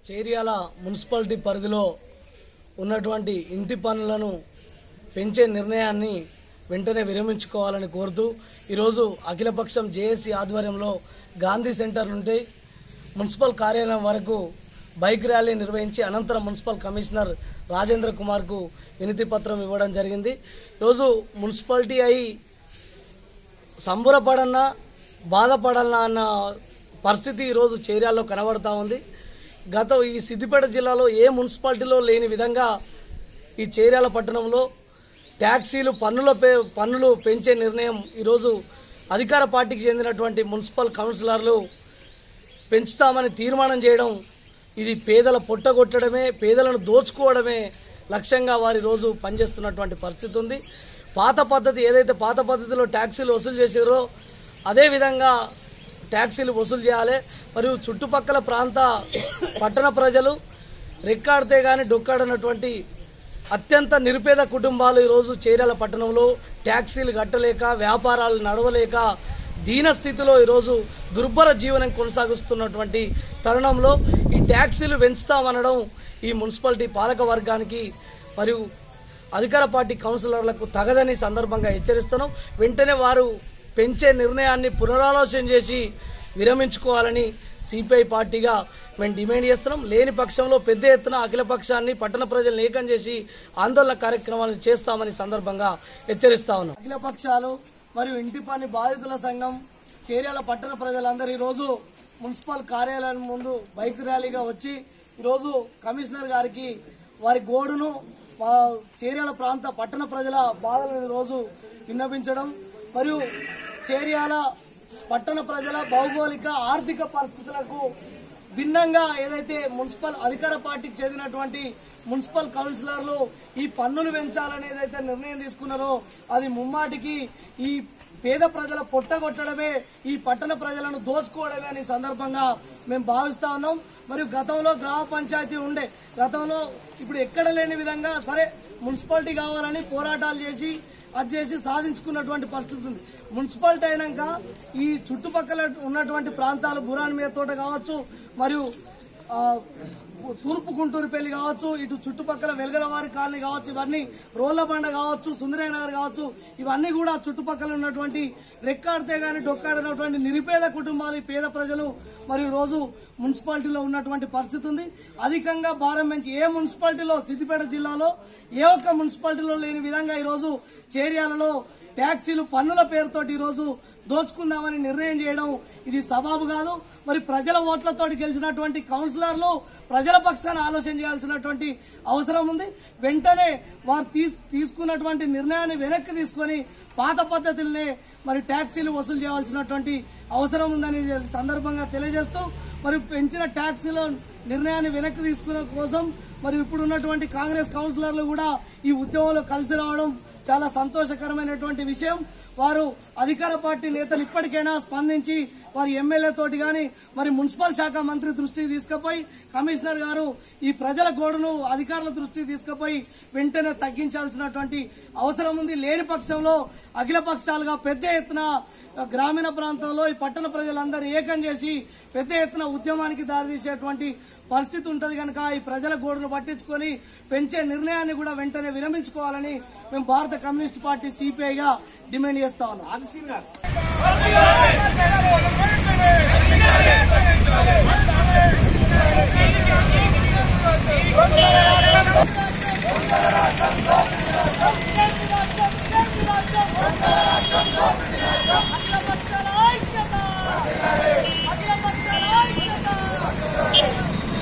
Cheriyal municipality పరిధిలో ఉన్నటువంటి ఇంటి పనులను పెంచే నిర్ణయాన్ని వెంటనే విరమించుకోవాలని కోరుతూ ఈరోజు అఖిలపక్షం జేఏసీ ఆధ్వర్యంలో గాంధీ సెంటర్ నుండి మున్సిపల్ కార్యాలయం వరకు బైక్ ర్యాలీ నిర్వహించి అనంతరం మున్సిపల్ కమిషనర్ రాజేంద్ర కుమార్కు వినతి పత్రం ఇవ్వడం జరిగింది ఈరోజు మున్సిపాలిటీ అయి సంబరపడన్నా బాధపడాలన్నా అన్న పరిస్థితి ఈరోజు చేర్యాల్లో కనబడతా ఉంది గత ఈ సిద్దిపేట జిల్లాలో ఏ మున్సిపాలిటీలో లేని విధంగా ఈ చేర్యాల పట్టణంలో ట్యాక్సీలు పన్నుల పే పన్నులు పెంచే నిర్ణయం ఈరోజు అధికార పార్టీకి చెందినటువంటి మున్సిపల్ కౌన్సిలర్లు పెంచుతామని తీర్మానం చేయడం ఇది పేదల పొట్టగొట్టడమే పేదలను దోచుకోవడమే లక్ష్యంగా వారి రోజు పనిచేస్తున్నటువంటి పరిస్థితి ఉంది పాత పద్ధతి ఏదైతే పాత పద్ధతిలో ట్యాక్సీలు వసూలు చేసారో అదేవిధంగా ట్యాక్సీలు వసూలు చేయాలి మరియు చుట్టుపక్కల ప్రాంత పట్టణ ప్రజలు రెక్కాడితే కానీ డొక్కాడనటువంటి అత్యంత నిరుపేద కుటుంబాలు ఈరోజు చేరాల పట్టణంలో ట్యాక్సీలు కట్టలేక వ్యాపారాలు నడవలేక దీన స్థితిలో ఈరోజు దుర్భర జీవనం కొనసాగిస్తున్నటువంటి తరుణంలో ఈ ట్యాక్సీలు పెంచుతామనడం ఈ మున్సిపాలిటీ పాలక వర్గానికి మరియు అధికార పార్టీ కౌన్సిలర్లకు తగదని సందర్భంగా హెచ్చరిస్తున్నాం వెంటనే వారు పెంచే నిర్ణయాన్ని పునరాలోచన చేసి విరమించుకోవాలని సిపిఐ పార్టీగా మేము డిమాండ్ చేస్తున్నాం లేని పక్షంలో పెద్ద ఎత్తున అఖిల పక్షాన్ని పట్టణ ప్రజలను ఏకం చేసి ఆందోళన కార్యక్రమాలు చేస్తామని సందర్భంగా హెచ్చరిస్తా ఉన్నాం అఖిల పక్షాలు మరియు ఇంటి పని బాధితుల సంఘం చేర్యాల పట్టణ ప్రజలందరూ ఈరోజు మున్సిపల్ కార్యాలయం ముందు బైక్ ర్యాలీగా వచ్చి ఈరోజు కమిషనర్ గారికి వారి గోడును మా చేర్యాల ప్రాంత పట్టణ ప్రజల బాధలను ఈరోజు విన్నపించడం మరియు చేర్యాల పట్టణ ప్రజల భౌగోళిక ఆర్థిక పరిస్థితులకు భిన్నంగా ఏదైతే మున్సిపల్ అధికార పార్టీకి చెందినటువంటి మున్సిపల్ కౌన్సిలర్లు ఈ పన్నులు పెంచాలని ఏదైతే నిర్ణయం తీసుకున్నారో అది ముమ్మాటికి ఈ పేద ప్రజల పొట్టగొట్టడమే ఈ పట్టణ ప్రజలను దోచుకోవడమే అనే సందర్భంగా మేము భావిస్తా ఉన్నాం మరియు గతంలో గ్రామ పంచాయతీ ఉండే గతంలో ఇప్పుడు ఎక్కడ లేని విధంగా సరే మున్సిపాలిటీ కావాలని పోరాటాలు చేసి అది చేసి సాధించుకున్నటువంటి పరిస్థితి ఉంది మున్సిపాలిటీ అయినాక ఈ చుట్టుపక్కల ఉన్నటువంటి ప్రాంతాలు బురాన్ మీద తోట కావచ్చు మరియు ఆ, తూర్పు గుంటూరు పెళ్లి కావచ్చు ఇటు చుట్టుపక్కల వెలగలవారి కాలనీ కావచ్చు ఇవన్నీ రోళ్లబండ కావచ్చు సుందరయ్య నగర్ కావచ్చు ఇవన్నీ కూడా చుట్టుపక్కల ఉన్నటువంటి రెక్కాడితే గాని డొక్కాడినటువంటి నిరుపేద కుటుంబాలు ఈ పేద ప్రజలు మరియు రోజు మున్సిపాలిటీలో ఉన్నటువంటి పరిస్థితి ఉంది అధికంగా భారం పెంచి ఏ మున్సిపాలిటీలో సిద్దిపేట జిల్లాలో ఏ ఒక్క మున్సిపాలిటీలో లేని విధంగా ఈరోజు చేర్యాలలో ట్యాక్సీలు పన్నుల పేరుతోటి ఈరోజు దోచుకుందామని నిర్ణయం చేయడం ఇది సబాబు కాదు మరి ప్రజల ఓట్లతోటి గెలిచినటువంటి కౌన్సిలర్లు ప్రజల పక్షాన ఆలోచన చేయాల్సినటువంటి అవసరం ఉంది వెంటనే వారు తీస్- తీసుకున్నటువంటి నిర్ణయాన్ని వెనక్కి తీసుకొని పాత పద్ధతులనే మరి ట్యాక్సీలు వసూలు చేయాల్సినటువంటి అవసరం ఉందని ఈ సందర్భంగా తెలియజేస్తూ మరి పెంచిన ట్యాక్సీల నిర్ణయాన్ని వెనక్కి తీసుకునే కోసం మరి ఇప్పుడు ఉన్నటువంటి కాంగ్రెస్ కౌన్సిలర్లు కూడా ఈ ఉద్యమంలో కలిసి రావడం చాలా సంతోషకరమైనటువంటి విషయం వారు అధికార పార్టీ నేతలు ఇప్పటికైనా స్పందించి వారి ఎమ్మెల్యే తోటి గాని మరి మున్సిపల్ శాఖ మంత్రి దృష్టికి తీసుకుపోయి కమిషనర్ గారు ఈ ప్రజల గోడును అధికారుల దృష్టికి తీసుకుపోయి వెంటనే తగ్గించాల్సినటువంటి అవసరం ఉంది లేని పక్షంలో అఖిల పక్షాలుగా పెద్ద ఎత్తున గ్రామీణ ప్రాంతంలో ఈ పట్టణ ప్రజలందరూ ఏకం చేసి పెద్ద ఎత్తున ఉద్యమానికి దారితీసేటువంటి పరిస్థితి ఉంటది కనుక ఈ ప్రజల గోడును పట్టించుకొని పెంచే నిర్ణయాన్ని కూడా వెంటనే విరమించుకోవాలని మేము భారత కమ్యూనిస్ట్ పార్టీ సిపిఐగా డిమాండ్ చేస్తా ఉన్నాం వెంటనే